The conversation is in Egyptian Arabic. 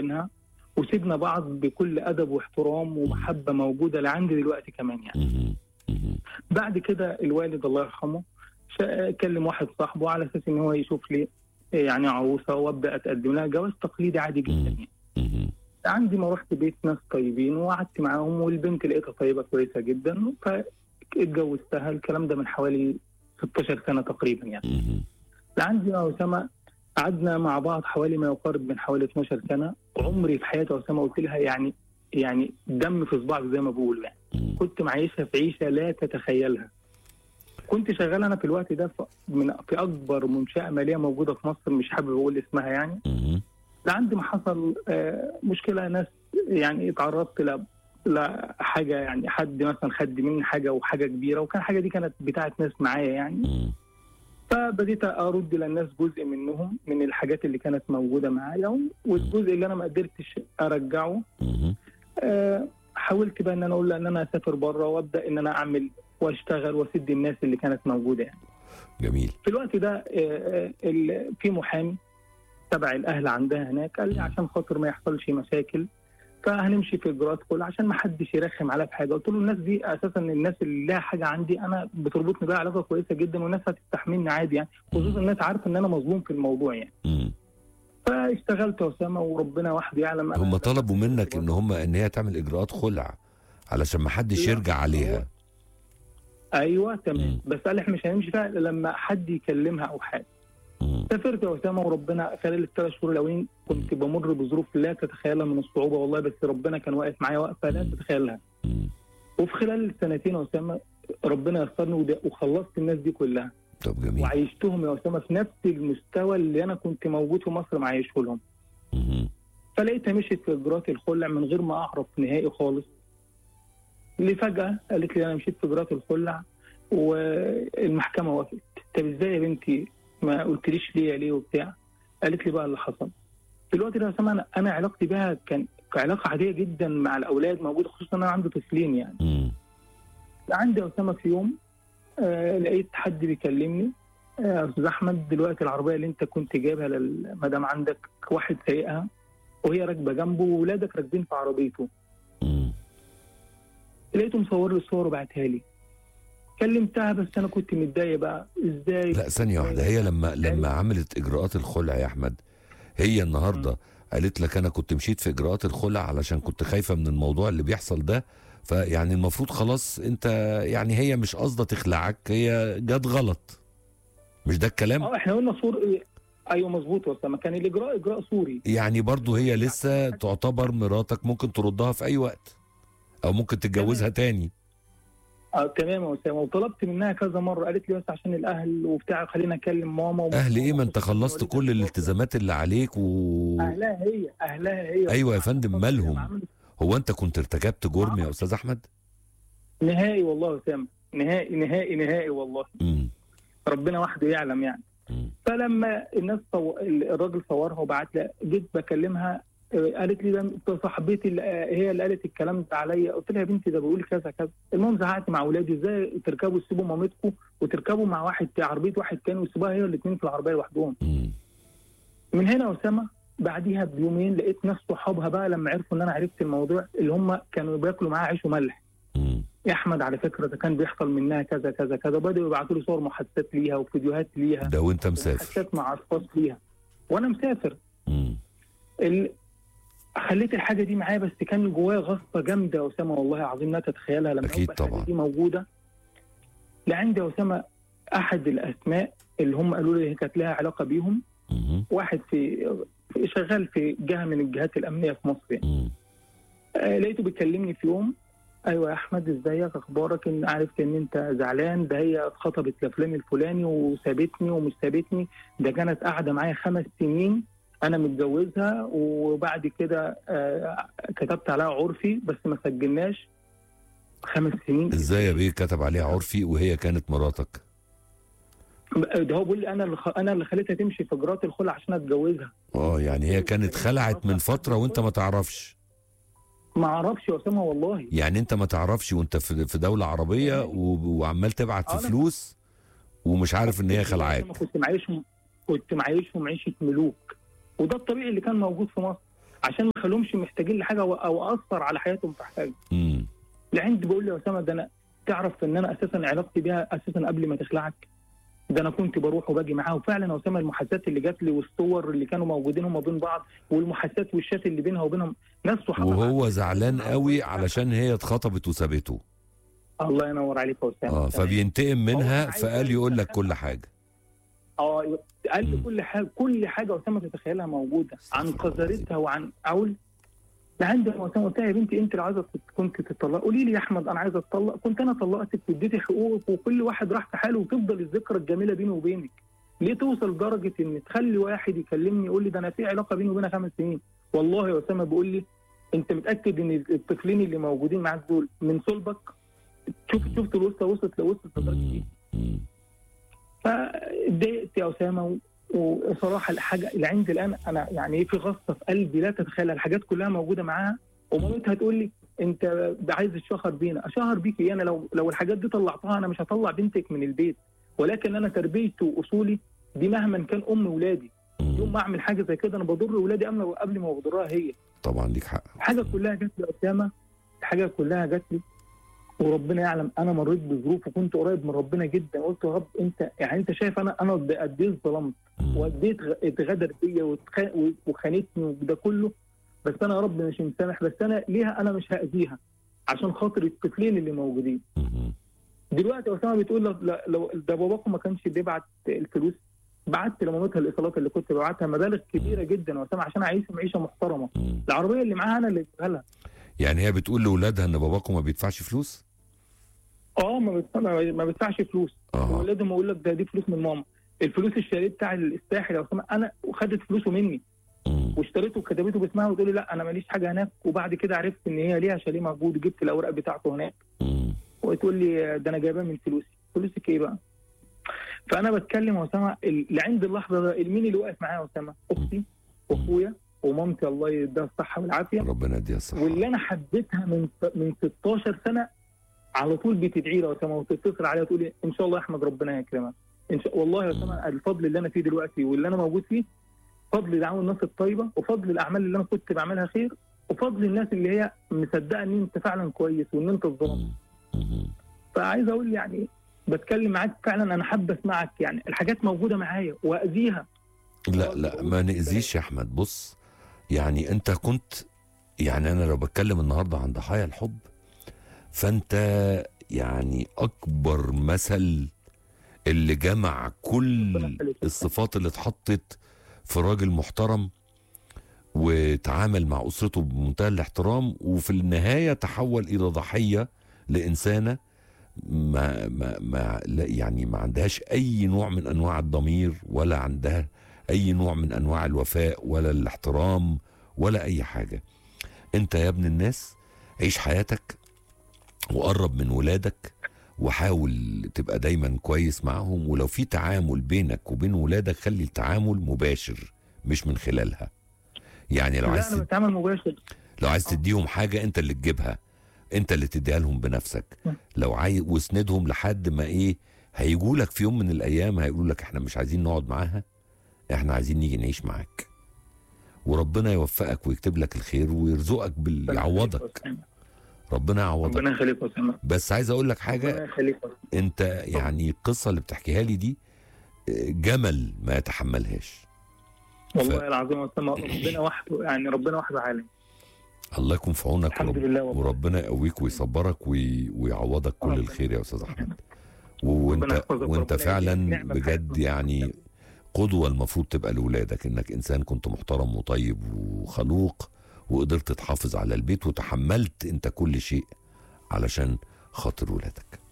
وبينها وسيبنا بعض بكل ادب واحترام ومحبه موجوده لعندي دلوقتي كمان يعني مهم. مهم. بعد كده الوالد الله يرحمه شا- كلم واحد صاحبه على اساس ان هو يشوف لي يعني عروسه وابدا اتقدم لها جواز تقليدي عادي جدا مم. يعني مهم. عندي ما رحت بيت ناس طيبين وقعدت معاهم والبنت لقيتها طيبه كويسه جدا فاتجوزتها الكلام ده من حوالي 16 سنه تقريبا يعني مهم. عندي يا اسامه قعدنا مع بعض حوالي ما يقارب من حوالي 12 سنه عمري في حياتي يا اسامه قلت لها يعني يعني دم في صباعك زي ما بيقولوا يعني مهم. كنت معيشها في عيشه لا تتخيلها كنت شغال انا في الوقت ده في- من في اكبر منشاه ماليه موجوده في مصر مش حابب اقول اسمها يعني مهم. لعند ما حصل آه، مشكله ناس يعني اتعرضت ل لحاجه يعني حد مثلا خد مني حاجه وحاجه كبيره وكان الحاجه دي كانت بتاعت ناس معايا يعني مهم. فبديت ارد للناس جزء منهم من الحاجات اللي كانت موجوده معايا والجزء اللي انا ما قدرتش ارجعه مهم. آه، حاولت بقى ان انا اقول لها ان انا اسافر بره وابدا ان انا اعمل واشتغل واسد الناس اللي كانت موجوده يعني. جميل في الوقت ده آه، آه، ال- في محامي تبع الاهل عندها هناك قال لي عشان خاطر ما يحصلش مشاكل فهنمشي في اجراءات كل عشان ما حدش يرخم عليا في حاجه قلت له الناس دي اساسا الناس اللي لها حاجه عندي انا بتربطني بيها علاقه كويسه جدا والناس هتستحملني عادي يعني خصوصا الناس عارفه ان انا مظلوم في الموضوع يعني مم. فاشتغلت يا اسامه وربنا وحده يعلم أنا- هم طلبوا منك ان هم ان هي تعمل اجراءات خلع علشان ما حدش لا. يرجع عليها ايوه تمام مم. بس قال احنا مش هنمشي فيها إلا لما حد يكلمها او حاجه مم. سافرت يا اسامه وربنا خلال الثلاث شهور الاولين كنت بمر بظروف لا تتخيلها من الصعوبه والله بس ربنا كان واقف معايا وقفه لا تتخيلها مم. وفي خلال السنتين يا اسامه ربنا يسرني وده- وخلصت الناس دي كلها طب جميل وعيشتهم يا اسامه في نفس المستوى اللي انا كنت موجود في مصر معيشه لهم مم. فلقيتها مشيت في اجراءات الخلع من غير ما اعرف نهائي خالص اللي فجاه قالت لي انا مشيت في اجراءات الخلع والمحكمه وافقت طب ازاي يا بنتي ما قلتليش ليه ليه وبتاع قالت لي بقى اللي حصل في الوقت ده يا اسامه انا انا علاقتي بها كان كعلاقه عاديه جدا مع الاولاد موجوده خصوصا ان انا عندي طفلين يعني مم. عندي يا اسامه في يوم آه لقيت حد بيكلمني آه، يا استاذ احمد دلوقتي العربيه اللي انت كنت جايبها للمدام عندك واحد سايقها وهي راكبه جنبه وولادك راكبين في عربيته مم. لقيته مصور لي الصور وبعتها لي كلمتها بس انا كنت متضايق بقى ازاي لا ثانية واحدة هي لما لما عملت إجراءات الخلع يا أحمد هي النهاردة قالت لك أنا كنت مشيت في إجراءات الخلع علشان كنت خايفة من الموضوع اللي بيحصل ده فيعني المفروض خلاص أنت يعني هي مش قصدة تخلعك هي جت غلط مش ده الكلام اه احنا قلنا صور إيه؟ ايوه مظبوط يا اسامه كان الاجراء اجراء سوري يعني برضو هي لسه تعتبر مراتك ممكن تردها في أي وقت أو ممكن تتجوزها تاني اه تمام يا اسامه وطلبت منها كذا مره قالت لي بس عشان الاهل وبتاع خلينا اكلم ماما وماما أهل إيه ما أنت خلصت كل الالتزامات اللي عليك و اهلها هي اهلها هي أيوة يا فندم، مالهم؟ عملت هو أنت كنت ارتكبت جرم يا أستاذ أحمد؟ نهائي والله يا اسامه نهائي نهائي نهائي والله مم. ربنا وحده يعلم يعني مم. فلما الناس صو... الراجل صورها وبعت لها جيت بكلمها آه، قالت لي ده أنت صاحبتي اللي آه، هي اللي قالت الكلام ده عليا قلت لها يا بنتي ده بيقول كذا كذا المهم زعقت مع اولادي ازاي تركبوا تسيبوا مامتكم وتركبوا مع واحد عربيه واحد تاني وتسيبوها هي الاثنين في العربيه لوحدهم مم. من هنا يا اسامه بعديها بيومين لقيت ناس صحابها بقى لما عرفوا ان انا عرفت الموضوع اللي هم كانوا بياكلوا معاها عيش وملح مم. يا احمد على فكره ده كان بيحصل منها كذا كذا كذا بداوا يبعتوا لي صور محادثات ليها وفيديوهات ليها ده وانت مسافر محادثات مع اشخاص ليها وانا مسافر مم. ال... خليت الحاجه دي معايا بس كان جوايا غصه جامده يا اسامه والله العظيم لا تتخيلها لما أكيد أبقى الحاجة طبعا. دي موجوده لعندي يا اسامه احد الاسماء اللي هم قالوا لي هي كانت لها علاقه بيهم مم. واحد في في- شغال في جهه من الجهات الامنيه في مصر يعني. مم. آه لقيته بيكلمني في يوم ايوه يا احمد ازيك اخبارك ان عرفت ان انت زعلان ده هي اتخطبت لفلان الفلاني وسابتني ومش سابتني ده كانت قاعده معايا خمس سنين انا متجوزها وبعد كده آه كتبت عليها عرفي بس ما سجلناش خمس سنين ازاي يا بيه كتب عليها عرفي وهي كانت مراتك ده هو بيقول لي انا اللي خ... انا اللي خليتها تمشي في اجراءات الخلع عشان اتجوزها اه يعني هي كانت خلعت من فتره وانت ما تعرفش ما اعرفش يا اسامه والله يعني انت ما تعرفش وانت في في دوله عربيه و- وعمال تبعت في أنا- فلوس ومش عارف ان هي خلعاك أنا كنت معيشهم كنت معيشهم عيشه ملوك وده الطبيعي اللي كان موجود في مصر عشان ما اخليهمش محتاجين لحاجه او- او اثر على حياتهم في حاجه امم لعند بقول لي يا اسامه ده انا تعرف ان انا اساسا علاقتي بيها اساسا قبل ما تخلعك ده انا كنت بروح وباجي معاها وفعلا يا اسامه المحادثات اللي جات لي والصور اللي كانوا موجودين هم بين بعض والمحادثات والشات اللي بينها وبينهم ناس صحابها وهو زعلان قوي علشان هي اتخطبت وسابته الله ينور عليك يا اسامه اه فبينتقم منها هو عايز فقال يقول لك كل حاجه اه قال لي مم. كل حاجه كل حاجه اسامه تتخيلها موجوده عن استغفر الله قذرتها وعن اقول لعند ما اسامه قلت لها يا بنتي انت لو عايزه تت- كنت تطلق قولي لي يا احمد انا عايزه اتطلق كنت انا طلقتك واديتي حقوقك وكل واحد راح في حاله وتفضل الذكرى الجميله بيني وبينك ليه توصل لدرجه ان تخلي واحد يكلمني يقول لي ده انا في علاقه بيني وبينها خمس سنين والله يا اسامه بيقول لي انت متاكد ان الطفلين اللي موجودين معاك دول من صلبك شوف شفت الوسطى وصلت لوصلت لدرجه ايه مم. مم. فاتضايقت يا اسامه و- وصراحه الحاجه اللي عندي الان انا يعني ايه في غصه في قلبي لا تتخيلها الحاجات كلها موجوده معاها ومامتها تقول لي انت عايز تشهر بينا اشهر بيكي انا لو لو الحاجات دي طلعتها انا مش هطلع بنتك من البيت ولكن انا تربيتي واصولي دي مهما كان ام ولادي يوم ما اعمل حاجه زي كده انا بضر ولادي قبل قبل ما بضرها هي طبعا ليك حق الحاجه كلها جت لي يا اسامه الحاجه كلها جت لي وربنا يعلم انا مريت بظروف وكنت قريب من ربنا جدا قلت يا رب انت يعني انت شايف انا انا قد قد ايه اتظلمت مم. وقد ايه اتغ- اتغدر بيا واتخ- وخانتني وده كله بس انا يا رب مش مسامح بس انا ليها انا مش هاذيها عشان خاطر الطفلين اللي موجودين مم. دلوقتي يا اسامه بتقول لو, لو ده باباكم ما كانش بيبعت الفلوس بعت لمامتها الايصالات اللي كنت ببعتها مبالغ كبيره جدا يا اسامه عشان اعيش معيشه محترمه مم. العربيه اللي معاها انا اللي اديها لها يعني هي بتقول لاولادها ان باباكم ما بيدفعش فلوس اه ما بتدفع- ما بيدفعش فلوس اه ولازم اقول لك ده دي فلوس من ماما الفلوس الشاليه بتاع الساحل يا اسامه انا خدت فلوسه مني مم. واشتريته وكتبته باسمها وتقول لي لا انا ماليش حاجه هناك وبعد كده عرفت ان هي ليها شاليه موجود جبت الاوراق بتاعته هناك مم. وتقول لي ده انا جايباه من فلوسي فلوسك ايه بقى؟ فانا بتكلم يا اسامه ال- لعند اللحظه ده مين اللي واقف معايا يا اسامه؟ اختي واخويا ومامتي الله يديها الصحه والعافيه ربنا يديها الصحه واللي انا حبيتها من من 16 سنه على طول بتدعي لي يا اسامه وتتصل عليا وتقول لي ان شاء الله يا احمد ربنا يكرمك ان شاء والله يا اسامه الفضل اللي انا فيه دلوقتي واللي انا موجود فيه فضل دعوه الناس الطيبه وفضل الاعمال اللي انا كنت بعملها خير وفضل الناس اللي هي مصدقه ان انت فعلا كويس وان انت اتظلمت مم. مم. فعايز اقول يعني بتكلم معاك فعلا انا حابه اسمعك يعني الحاجات موجوده معايا واذيها لا لا ما نأذيش يا احمد بص يعني انت كنت يعني انا لو بتكلم النهارده عن ضحايا الحب فانت يعني اكبر مثل اللي جمع كل الصفات اللي اتحطت في راجل محترم وتعامل مع اسرته بمنتهى الاحترام وفي النهايه تحول الى ضحيه لانسانه ما ما ما لا يعني ما عندهاش اي نوع من انواع الضمير ولا عندها اي نوع من انواع الوفاء ولا الاحترام ولا اي حاجه انت يا ابن الناس عيش حياتك وقرب من ولادك وحاول تبقى دايما كويس معهم ولو في تعامل بينك وبين ولادك خلي التعامل مباشر مش من خلالها يعني لو لا عايز انا بتعامل مباشر لو عايز تديهم حاجه انت اللي تجيبها انت اللي تديها لهم بنفسك م. لو عايز واسندهم لحد ما ايه هيجوا لك في يوم من الايام هيقولوا لك احنا مش عايزين نقعد معاها احنا عايزين نيجي نعيش معاك وربنا يوفقك ويكتب لك الخير ويرزقك بال يعوضك ربنا يعوضك ربنا يخليك يا اسامه بس عايز اقول لك ربنا حاجه يخليك يا أسامة. انت يعني القصه اللي بتحكيها لي دي اه، جمل ما يتحملهاش والله العظيم يا اسامه ربنا وحده يعني ربنا وحده عالم الله يكون في عونك الحمد ورب لله والله وربنا يقويك ويصبرك وي... ويعوضك كل ربنا الخير يا استاذ احمد ربنا وانت يحفظك وانت وربنا فعلا يديك نعمة بجد بحياتنا. يعني قدوه المفروض تبقى لاولادك انك انسان كنت محترم وطيب وخلوق وقدرت تحافظ على البيت وتحملت انت كل شيء علشان خاطر ولادك